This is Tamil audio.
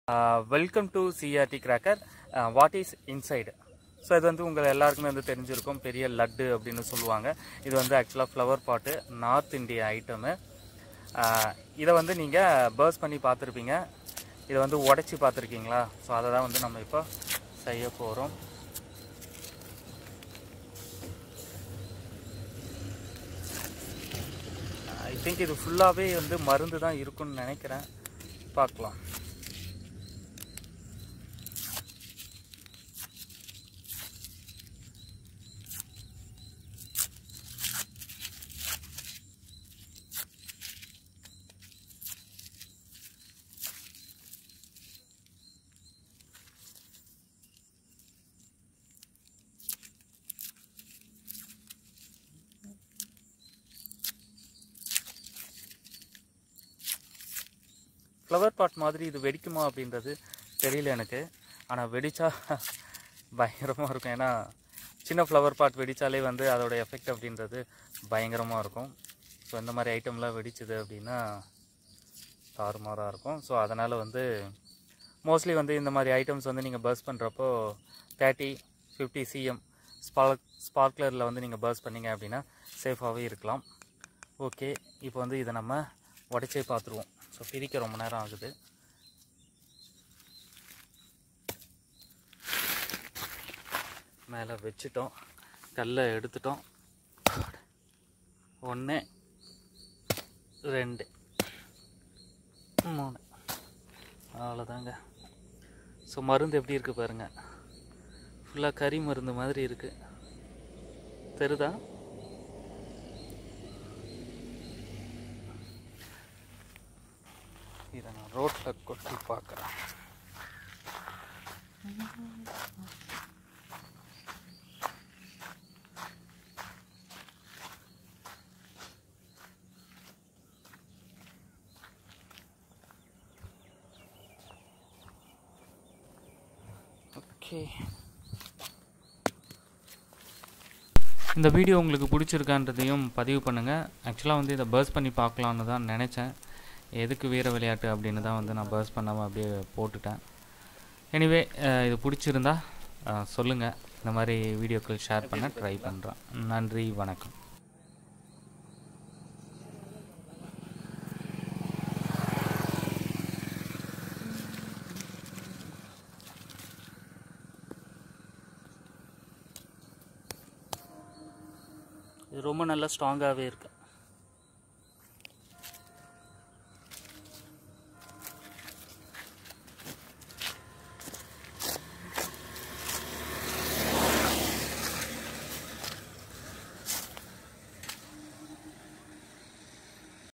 welcome to CRT cracker what is inside so இது வந்து உங்கள் எல்லாருக்குமே வந்து தெரிஞ்சிருக்கும் பெரிய லட்டு அப்படின்னு சொல்லுவாங்க இது வந்து ஆக்சுவலாக ஃப்ளவர் பாட்டு நார்த் இந்தியா ஐட்டமு இதை வந்து நீங்கள் பர்ஸ் பண்ணி பார்த்துருப்பீங்க இதை வந்து உடச்சி பார்த்துருக்கீங்களா ஸோ அதை தான் வந்து நம்ம இப்போ செய்ய போகிறோம் ஐ திங்க் இது ஃபுல்லாகவே வந்து மருந்து தான் இருக்குன்னு நினைக்கிறேன் பார்க்கலாம் ஃப்ளவர் பாட் மாதிரி இது வெடிக்குமா அப்படின்றது தெரியல எனக்கு ஆனால் வெடிச்சா பயங்கரமாக இருக்கும் ஏன்னா சின்ன ஃப்ளவர் பாட் வெடித்தாலே வந்து அதோட எஃபெக்ட் அப்படின்றது பயங்கரமாக இருக்கும் ஸோ இந்த மாதிரி ஐட்டம்லாம் வெடிச்சுது அப்படின்னா தாறுமாறாக இருக்கும் ஸோ அதனால் வந்து மோஸ்ட்லி வந்து இந்த மாதிரி ஐட்டம்ஸ் வந்து நீங்கள் பர்ஸ் பண்ணுறப்போ தேர்ட்டி ஃபிஃப்டி சிஎம் ஸ்பார்க் ஸ்பார்க்லரில் வந்து நீங்கள் பர்ஸ் பண்ணீங்க அப்படின்னா சேஃபாகவே இருக்கலாம் ஓகே இப்போ வந்து இதை நம்ம உடச்சே பார்த்துருவோம் ஸோ பிரிக்க ரொம்ப நேரம் ஆகுது மேலே வச்சுட்டோம் கல்லை எடுத்துட்டோம் ஒன்று ரெண்டு மூணு அவ்வளோதாங்க ஸோ மருந்து எப்படி இருக்குது பாருங்கள் ஃபுல்லாக கறி மருந்து மாதிரி இருக்குது தெரியுதா இதை நான் ரோட்டில் கொட்டி பார்க்குறேன் ஓகே இந்த வீடியோ உங்களுக்கு பிடிச்சிருக்கான்றதையும் பதிவு பண்ணுங்கள் ஆக்சுவலாக வந்து இதை பர்ஸ் பண்ணி பார்க்கலான்னு தான் நினச்சேன் எதுக்கு வீர விளையாட்டு அப்படின்னு தான் வந்து நான் பர்ஸ் பண்ணாமல் அப்படியே போட்டுட்டேன் எனிவே இது பிடிச்சிருந்தா சொல்லுங்கள் இந்த மாதிரி வீடியோக்கள் ஷேர் பண்ண ட்ரை பண்ணுறேன் நன்றி வணக்கம் இது ரொம்ப நல்லா ஸ்ட்ராங்காகவே இருக்குது